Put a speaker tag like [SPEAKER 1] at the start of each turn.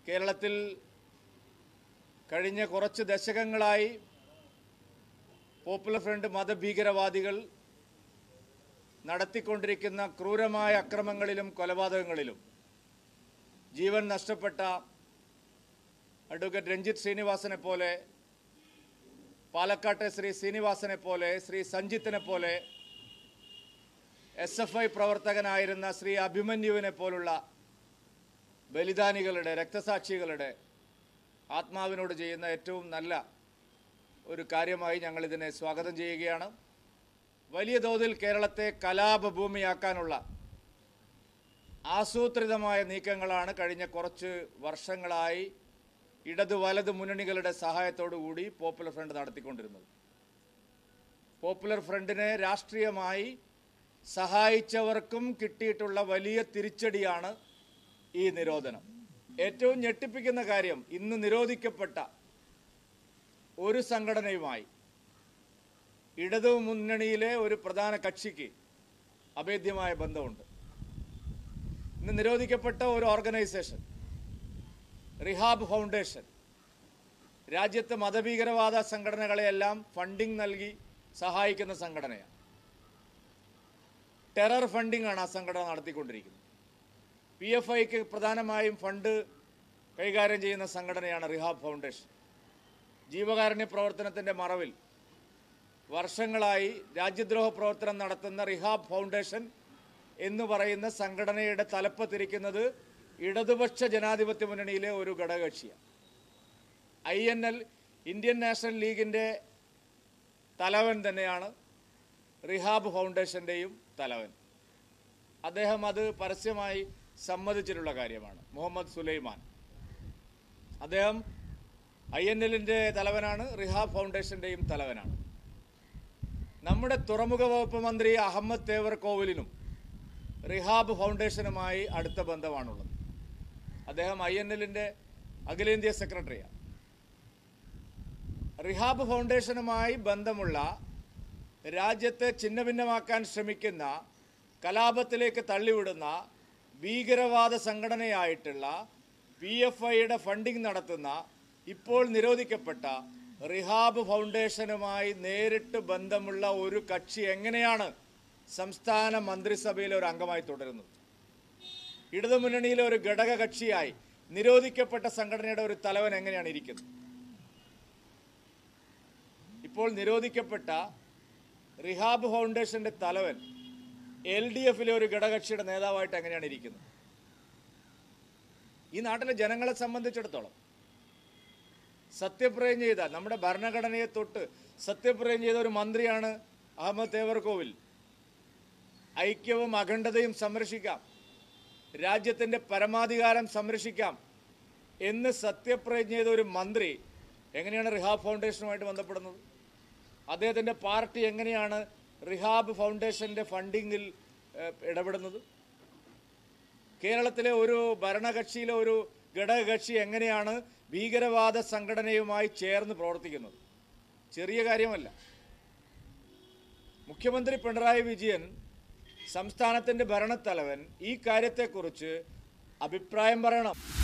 [SPEAKER 1] കേരളത്തിൽ കഴിഞ്ഞ കുറച്ച് ദശകങ്ങളായി പോപ്പുലർ ഫ്രണ്ട് മതഭീകരവാദികൾ നടത്തിക്കൊണ്ടിരിക്കുന്ന ക്രൂരമായ അക്രമങ്ങളിലും കൊലപാതകങ്ങളിലും ജീവൻ നഷ്ടപ്പെട്ട അഡ്വക്കേറ്റ് രഞ്ജിത്ത് ശ്രീനിവാസനെ പോലെ പാലക്കാട്ടെ ശ്രീ ശ്രീനിവാസനെ പോലെ ശ്രീ സഞ്ജിത്തിനെ പോലെ എസ് എഫ് ഐ പ്രവർത്തകനായിരുന്ന ശ്രീ അഭിമന്യുവിനെ പോലുള്ള ബലിദാനികളുടെ രക്തസാക്ഷികളുടെ ആത്മാവിനോട് ചെയ്യുന്ന ഏറ്റവും നല്ല ഒരു കാര്യമായി ഞങ്ങളിതിനെ സ്വാഗതം ചെയ്യുകയാണ് വലിയ തോതിൽ കേരളത്തെ കലാപഭൂമിയാക്കാനുള്ള ആസൂത്രിതമായ നീക്കങ്ങളാണ് കഴിഞ്ഞ കുറച്ച് വർഷങ്ങളായി ഇടത് വലത് മുന്നണികളുടെ സഹായത്തോടു കൂടി പോപ്പുലർ ഫ്രണ്ട് നടത്തിക്കൊണ്ടിരുന്നത് പോപ്പുലർ ഫ്രണ്ടിനെ രാഷ്ട്രീയമായി സഹായിച്ചവർക്കും കിട്ടിയിട്ടുള്ള വലിയ തിരിച്ചടിയാണ് ഈ നിരോധനം ഏറ്റവും ഞെട്ടിപ്പിക്കുന്ന കാര്യം ഇന്ന് നിരോധിക്കപ്പെട്ട ഒരു സംഘടനയുമായി ഇടതു മുന്നണിയിലെ ഒരു പ്രധാന കക്ഷിക്ക് അഭേദ്യമായ ബന്ധമുണ്ട് ഇന്ന് നിരോധിക്കപ്പെട്ട ഒരു ഓർഗനൈസേഷൻ റിഹാബ് ഫൗണ്ടേഷൻ രാജ്യത്തെ മതഭീകരവാദ സംഘടനകളെയെല്ലാം ഫണ്ടിംഗ് നൽകി സഹായിക്കുന്ന സംഘടനയാണ് ടെറർ ഫണ്ടിംഗ് ആണ് ആ സംഘടന നടത്തിക്കൊണ്ടിരിക്കുന്നത് പി എഫ് ഐക്ക് പ്രധാനമായും ഫണ്ട് കൈകാര്യം ചെയ്യുന്ന സംഘടനയാണ് റിഹാബ് ഫൗണ്ടേഷൻ ജീവകാരുണ്യ പ്രവർത്തനത്തിൻ്റെ മറവിൽ വർഷങ്ങളായി രാജ്യദ്രോഹ പ്രവർത്തനം നടത്തുന്ന റിഹാബ് ഫൗണ്ടേഷൻ എന്ന് പറയുന്ന സംഘടനയുടെ തലപ്പത്തിരിക്കുന്നത് ഇടതുപക്ഷ ജനാധിപത്യ മുന്നണിയിലെ ഒരു ഘടകകക്ഷിയാണ് I N L Indian National ലീഗിൻ്റെ തലവൻ തന്നെയാണ് റിഹാബ് ഫൗണ്ടേഷൻ്റെയും തലവൻ അദ്ദേഹം അത് പരസ്യമായി സമ്മതിച്ചിട്ടുള്ള കാര്യമാണ് മുഹമ്മദ് സുലൈമാൻ അദ്ദേഹം ഐ എൻ എല്ലിൻ്റെ തലവനാണ് റിഹാബ് ഫൗണ്ടേഷൻ്റെയും തലവനാണ് നമ്മുടെ തുറമുഖ വകുപ്പ് മന്ത്രി അഹമ്മദ് തേവർ കോവിലിനും റിഹാബ് ഫൗണ്ടേഷനുമായി അടുത്ത ബന്ധമാണുള്ളത് അദ്ദേഹം ഐ എൻ എല്ലിൻ്റെ അഖിലേന്ത്യാ സെക്രട്ടറിയാണ് റിഹാബ് ഫൗണ്ടേഷനുമായി ബന്ധമുള്ള രാജ്യത്തെ ഛിന്നഭിന്നമാക്കാൻ ശ്രമിക്കുന്ന കലാപത്തിലേക്ക് തള്ളിവിടുന്ന ഭീകരവാദ സംഘടനയായിട്ടുള്ള പി എഫ് ഐയുടെ ഫണ്ടിംഗ് നടത്തുന്ന ഇപ്പോൾ നിരോധിക്കപ്പെട്ട റിഹാബ് ഫൗണ്ടേഷനുമായി നേരിട്ട് ബന്ധമുള്ള ഒരു കക്ഷി എങ്ങനെയാണ് സംസ്ഥാന മന്ത്രിസഭയിലെ ഒരു അംഗമായി തുടരുന്നത് ഇടതുമുന്നണിയിലെ ഒരു ഘടക കക്ഷിയായി നിരോധിക്കപ്പെട്ട സംഘടനയുടെ ഒരു തലവൻ എങ്ങനെയാണ് ഇരിക്കുന്നത് ഇപ്പോൾ നിരോധിക്കപ്പെട്ട റിഹാബ് ഫൗണ്ടേഷന്റെ തലവൻ എൽ ഡി എഫിലെ ഒരു ഘടകകക്ഷിയുടെ നേതാവായിട്ട് എങ്ങനെയാണ് ഇരിക്കുന്നത് ഈ നാട്ടിലെ ജനങ്ങളെ സംബന്ധിച്ചിടത്തോളം സത്യപ്രയം ചെയ്ത നമ്മുടെ ഭരണഘടനയെ തൊട്ട് സത്യപ്രയം ചെയ്ത ഒരു മന്ത്രിയാണ് അഹമ്മദ് തേവർകോവിൽ ഐക്യവും അഖണ്ഡതയും സംരക്ഷിക്കാം രാജ്യത്തിൻ്റെ പരമാധികാരം സംരക്ഷിക്കാം എന്ന് സത്യപ്രതിജ്ഞ ചെയ്ത ഒരു മന്ത്രി എങ്ങനെയാണ് റിഹാബ് ഫൗണ്ടേഷനുമായിട്ട് ബന്ധപ്പെടുന്നത് അദ്ദേഹത്തിൻ്റെ പാർട്ടി എങ്ങനെയാണ് റിഹാബ് ഫൗണ്ടേഷൻ്റെ ഫണ്ടിങ്ങിൽ ഏഹ്, ഇടപെടുന്നത് കേരളത്തിലെ ഒരു ഭരണകക്ഷിയിലെ ഒരു ഘടകകക്ഷി എങ്ങനെയാണ് ഭീകരവാദ സംഘടനയുമായി ചേർന്ന് പ്രവർത്തിക്കുന്നത് ചെറിയ കാര്യമല്ല മുഖ്യമന്ത്രി പിണറായി വിജയൻ സംസ്ഥാനത്തിൻ്റെ ഭരണത്തലവൻ ഈ കാര്യത്തെക്കുറിച്ച് അഭിപ്രായം പറയണം